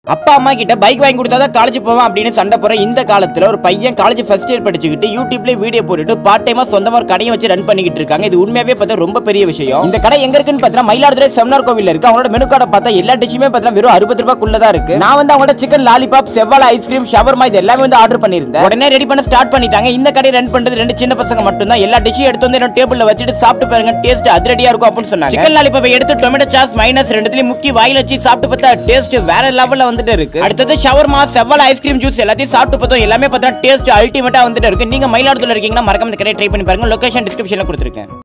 அப்பா அம்மா கிட்ட பைக் வாங்கி கொடுத்தா தான் காலேஜ் போவேன் அப்படின்னு சண்டை போற இந்த காலத்துல ஒரு பையன் காலேஜ் ஃபர்ஸ்ட் இயர் படிச்சுக்கிட்டு யூடியூப்ல வீடியோ போட்டுட்டு பார்ட் டைமா சொந்தமா ஒரு கடையை வச்சு ரன் பண்ணிக்கிட்டு இருக்காங்க இது உண்மையாவே பார்த்தா ரொம்ப பெரிய விஷயம் இந்த கடை எங்க இருக்குன்னு பார்த்தா மயிலாடுதுறை செம்னார் கோவில்ல இருக்கு அவங்களோட மெனு கார்டை பார்த்தா எல்லா டிஷ்ஷுமே பார்த்தா வெறும் அறுபது ரூபாய்க்குள்ள தான் இருக்கு நான் வந்து அவங்களோட சிக்கன் லாலிபாப் செவ்வாழை ஐஸ்கிரீம் ஷவர்மா இது எல்லாமே வந்து ஆர்டர் பண்ணியிருந்தேன் உடனே ரெடி பண்ண ஸ்டார்ட் பண்ணிட்டாங்க இந்த கடை ரன் பண்றது ரெண்டு சின்ன பசங்க மட்டும் தான் எல்லா டிஷ்ஷும் எடுத்து வந்து என்னோட டேபிள்ல வச்சுட்டு சாப்பிட்டு பாருங்க டேஸ்ட் அதிரடியா இருக்கும் அப்படின்னு சொன்னாங்க சிக்கன் லாலிபாப் எடுத்து டொமேட்டோ சாஸ் மைனஸ் ரெண்டுத்துலயும் முக்கி வாயில வச்சு சாப்பிட்டு பார்த்தா டேஸ்ட் வேற லெவல்ல வந்துட்டு இருக்கு அடுத்தது ஷவர்மா செவ்வாழை ஐஸ்கிரீம் ஜூஸ் எல்லாத்தையும் சாப்பிட்டு பார்த்தோம் எல்லாமே பார்த்தா டேஸ்ட் அல்டிமேட்டா வந்துட்டு இருக்கு நீங்க மயிலாடுதுறையில இருக்கீங்கன்னா மறக்காம இந்த கடையை ட்ரை பண்ணி பாருங்க லொகேஷன் டிஸ்கிரிப்ஷன்ல கொடுத்துருக்கேன்